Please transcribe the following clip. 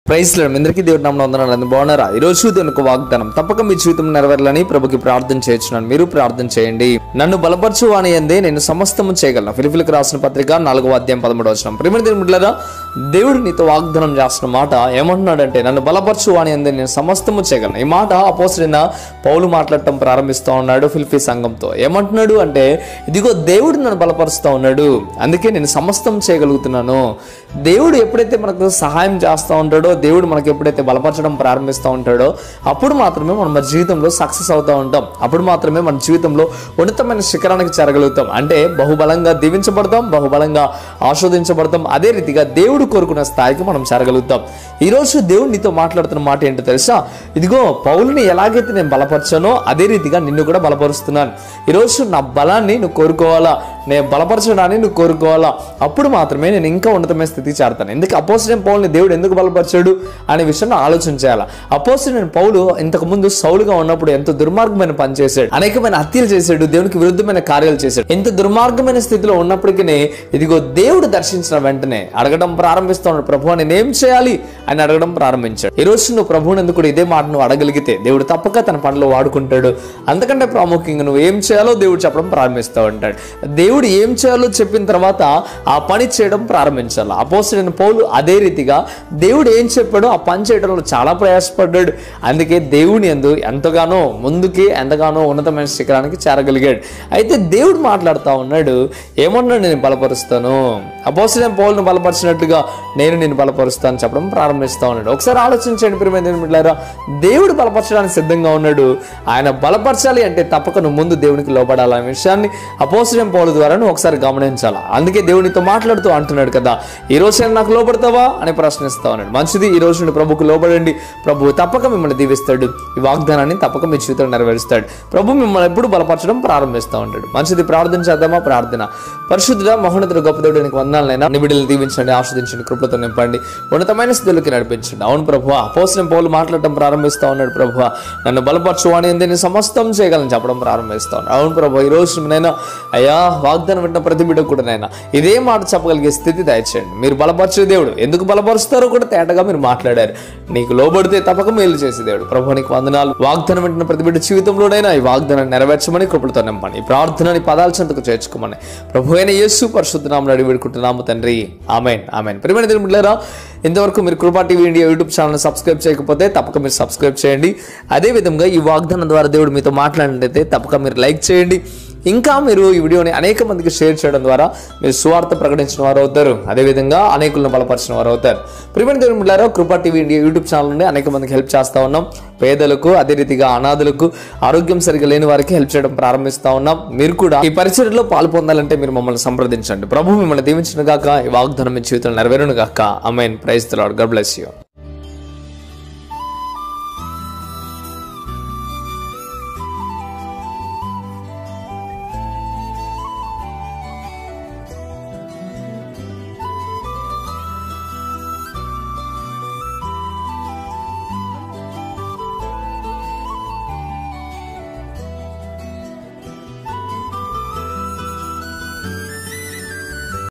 price లేదు అందరికీ దేవుడి నామం వందనాలు బాగున్నారా ఈ రోజు దేవుని ఒక వాగ్దానం తప్పక మీ జీవితం నెరవేరాలని ప్రభుకి ప్రార్థన చేయొచ్చున్నాను మీరు ప్రార్థన చేయండి నన్ను బలపరచు అని అందే నేను సమస్తము చేయగలను ఫిలిపిలకు రాసిన పత్రిక నాలుగవ అధ్యాయం పదమూడు వచ్చిన ప్రేమ దేవుడిలారా దేవుడు నీతో వాగ్దానం చేస్తున్న మాట ఏమంటున్నాడంటే నన్ను బలపరచు అని అందే నేను సమస్తము చేయగలను ఈ మాట అపోసరైన పౌలు మాట్లాడటం ప్రారంభిస్తూ ఉన్నాడు ఫిలిపి సంఘంతో ఏమంటున్నాడు అంటే ఇదిగో దేవుడు నన్ను బలపరుస్తూ ఉన్నాడు అందుకే నేను సమస్తం చేయగలుగుతున్నాను దేవుడు ఎప్పుడైతే మనకు సహాయం చేస్తూ ఉంటాడో దేవుడు మనకు ఎప్పుడైతే బలపరచడం ప్రారంభిస్తూ ఉంటాడో అప్పుడు మాత్రమే మనం మన జీవితంలో సక్సెస్ అవుతూ ఉంటాం అప్పుడు మాత్రమే మన జీవితంలో ఉన్నతమైన శిఖరానికి చేరగలుగుతాం అంటే బహుబలంగా దీవించబడతాం బహుబలంగా ఆస్వాదించబడతాం అదే రీతిగా దేవుడు కోరుకున్న స్థాయికి మనం చేరగలుగుతాం ఈ రోజు దేవుడు నీతో మాట్లాడుతున్న మాట ఏంటో తెలుసా ఇదిగో పౌలుని ఎలాగైతే నేను బలపరచానో అదే రీతిగా నిన్ను కూడా బలపరుస్తున్నాను ఈరోజు నా బలాన్ని నువ్వు కోరుకోవాలా నేను బలపరచడాన్ని నువ్వు కోరుకోవాలా అప్పుడు మాత్రమే నేను ఇంకా ఉన్నతమైన స్థితికి చేరతాను ఎందుకు అపోజిట్ పౌల్ని దేవుడు ఎందుకు బలపరిచాడు అనే విషయాన్ని ఆలోచన చేయాలి అపోజిట్ పౌలు ఇంతకు ముందు సౌలుగా ఉన్నప్పుడు ఎంతో దుర్మార్గమైన పని చేశాడు అనేకమైన హత్యలు చేశాడు దేవునికి విరుద్ధమైన కార్యాలు చేశాడు ఎంత దుర్మార్గమైన స్థితిలో ఉన్నప్పటికీ ఇదిగో దేవుడు దర్శించిన వెంటనే అడగడం ప్రారంభిస్తున్నాడు ప్రభు నేనేం చేయాలి అని అడగడం ప్రారంభించాడు ఈ రోజు నువ్వు ప్రభువుని ఎందుకు కూడా ఇదే మాట నువ్వు అడగలిగితే దేవుడు తప్పక తన పనిలో వాడుకుంటాడు అంతకంటే ప్రాముఖ్యంగా నువ్వు ఏం చేయాలో దేవుడు చెప్పడం ప్రారంభిస్తూ ఉంటాడు దేవుడు ఏం చేయాలో చెప్పిన తర్వాత ఆ పని చేయడం ప్రారంభించాలి అపోసిన పౌలు అదే రీతిగా దేవుడు ఏం చెప్పాడో ఆ పని చేయడంలో చాలా ప్రయాసపడ్డాడు అందుకే దేవుని ఎందు ఎంతగానో ముందుకి ఎంతగానో ఉన్నతమైన శిఖరానికి చేరగలిగాడు అయితే దేవుడు మాట్లాడుతూ ఉన్నాడు ఏమన్నాడు నేను బలపరుస్తాను అపోసిన పౌలను బలపరిచినట్టుగా నేను నేను బలపరుస్తాను చెప్పడం ప్రారంభిస్తూ ఉన్నాడు ఒకసారి ఆలోచించండి ప్రియమైన దేవుడు బలపరచడానికి సిద్ధంగా ఉన్నాడు ఆయన బలపరచాలి అంటే తప్పక నువ్వు ముందు దేవునికి లోపడాలనే విషయాన్ని అపోసిన పౌలు ద్వారా నువ్వు ఒకసారి గమనించాలి అందుకే దేవునితో మాట్లాడుతూ అంటున్నాడు కదా ఈ రోజు అయినా నాకు లోపడతావా అని ప్రశ్నిస్తా ఉన్నాడు మంచిది ఈ రోజు నుండి ప్రభుకు లోబడండి ప్రభు తప్పక మిమ్మల్ని దీవిస్తాడు ఈ వాగ్దానాన్ని తప్పక మీ జీవితంలో నెరవేరుస్తాడు ప్రభు మిమ్మల్ని ఎప్పుడు బలపరచడం ప్రారంభిస్తూ ఉంటాడు మంచిది ప్రార్థన చేద్దామా ప్రార్థన పరిశుద్ధ మహోన్నతుడు గొప్ప దేవుడానికి వందాలైనా నిబిడలు దీవించండి ఆస్వాదించండి కృపలతో నింపండి ఉన్నతమైన స్థితిలోకి నడిపించండి అవును ప్రభు అపోసిన పౌలు మాట్లాడటం ప్రారంభిస్తూ ఉన్నాడు ప్రభు నన్ను బలపరచు అని నేను సమస్తం చేయగలను చెప్పడం ప్రారంభిస్తా ఉన్నాడు అవును ప్రభు ఈ రోజు నేను అయ్యా వాగ్దానం వింటున్న ప్రతి బిడ్డ కూడా నైనా ఇదే మాట చెప్పగలిగే స్థితి దయచేయండి మీరు బలపరిచే దేవుడు ఎందుకు బలపరుస్తారో కూడా తేటగా మీరు మాట్లాడారు నీకు లోబడితే తప్పక మేలు చేసే దేవుడు ప్రభు నీకు వందనాలు వాగ్దానం వింటున్న ప్రతి బిడ్డ జీవితంలోనైనా ఈ వాగ్దానాన్ని నెరవేర్చమని కృపలతో నింపండి ఈ ప్రార్థనని పదాల చెంతకు చేర్చుకోమని ప్రభు అయిన యేసు పరిశుద్ధనామని అడిగి వేడుకుంటున్నాము తండ్రి ఆమెన్ ఆమెన్ ప్రియమైన దేవుడు ఇంతవరకు మీరు Kripa TV India YouTube channel subscribe చేయకపోతే తప్పక మీరు సబ్స్క్రైబ్ చేయండి అదే విధంగా ఈ వాగ్దానం ద్వారా దేవుడు మీతో మాట్లాడినట్లయితే తప్పక మీరు లైక్ చేయండి ఇంకా మీరు ఈ వీడియోని అనేక మందికి షేర్ చేయడం ద్వారా మీరు సువార్త ప్రకటించిన వారు అవుతారు అదేవిధంగా అనేకులను బలపరిచిన వారు అవుతారు ప్రివెంట్ దేవుని బిడ్డారో కృపా టీవీ ఇండియా యూట్యూబ్ ఛానల్ నుండి అనేక మందికి హెల్ప్ చేస్తూ ఉన్నాం పేదలకు అదే రీతిగా అనాథులకు ఆరోగ్యం సరిగా లేని వారికి హెల్ప్ చేయడం ప్రారంభిస్తూ ఉన్నాం మీరు కూడా ఈ పరిచయలో పాలు పొందాలంటే మీరు మమ్మల్ని సంప్రదించండి ప్రభు మిమ్మల్ని దీవించిన గాక ఈ వాగ్దానం మీ జీవితంలో నెరవేరును గాక amen praise Lord God bless you